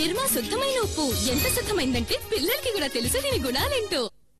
నిర్మా శుద్ధమైన ఉప్పు ఎంత శుద్ధమైందంటే పిల్లలకి కూడా తెలుసు దీని గుణాలేంటో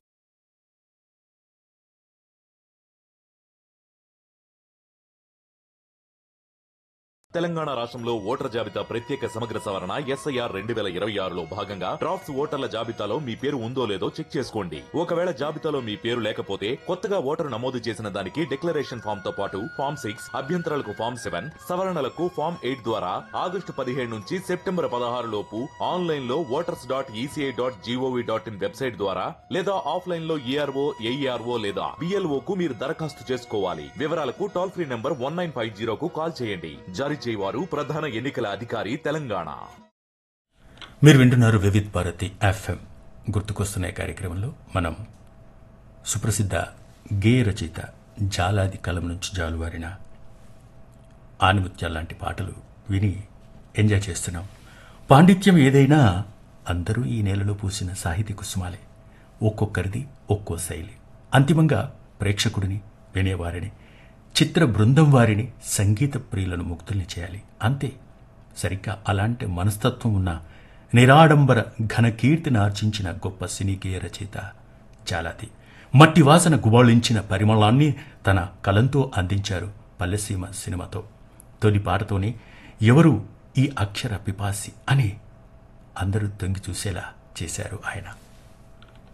తెలంగాణ రాష్ట్రంలో ఓటర్ జాబితా ప్రత్యేక సమగ్ర సవరణ ఎస్ఐఆర్ రెండు వేల ఇరవై ఆరులో భాగంగా డ్రాఫ్ట్స్ ఓటర్ల జాబితాలో మీ పేరు ఉందో లేదో చెక్ చేసుకోండి ఒకవేళ జాబితాలో మీ పేరు లేకపోతే కొత్తగా ఓటరు నమోదు చేసిన దానికి డిక్లరేషన్ ఫామ్ తో పాటు ఫామ్ సిక్స్ అభ్యంతరాలకు ఫామ్ సెవెన్ సవరణలకు ఫామ్ ఎయిట్ ద్వారా ఆగస్టు పదిహేడు నుంచి సెప్టెంబర్ పదహారు లోపు ఆన్లైన్ లో voters dot ECI dot GOV dot in website ద్వారా లేదా ఆఫ్లైన్ లో ఈఆర్ఓ ఏఈఆర్ఓ లేదా బిఎల్ఓ కు మీరు దరఖాస్తు చేసుకోవాలి వివరాలకు toll free number one nine five జీరోకు కాల్ చేయండి జారీ చేయవారు ప్రధాన ఎన్నికల అధికారి తెలంగాణ మీరు వింటున్నారు వివిధ్ భారతి ఎఫ్ఎం గుర్తుకొస్తున్న ఈ కార్యక్రమంలో మనం సుప్రసిద్ధ గేయ రచయిత జాలాది కలం నుంచి జాలువారిన ఆనిముత్యాల లాంటి పాటలు విని ఎంజాయ్ చేస్తున్నాం పాండిత్యం ఏదైనా అందరూ ఈ నేలలో పూసిన సాహితీ కుసుమాలే ఒక్కొక్కరిది ఒక్కో శైలి అంతిమంగా ప్రేక్షకుడిని వినేవారిని చిత్ర బృందం వారిని సంగీత ప్రియులను ముక్తుల్ని చేయాలి అంతే సరిగ్గా అలాంటి మనస్తత్వం ఉన్న నిరాడంబర ఘనకీర్తిని ఆర్జించిన గొప్ప సినీ గేయ రచయిత చాలాది మట్టి వాసన గుబాళించిన పరిమళాన్ని తన కలంతో అందించారు పల్లెసీమ సినిమాతో తొలి పాటతోనే ఎవరు ఈ అక్షర పిపాసి అని అందరూ తొంగి చూసేలా చేశారు ఆయన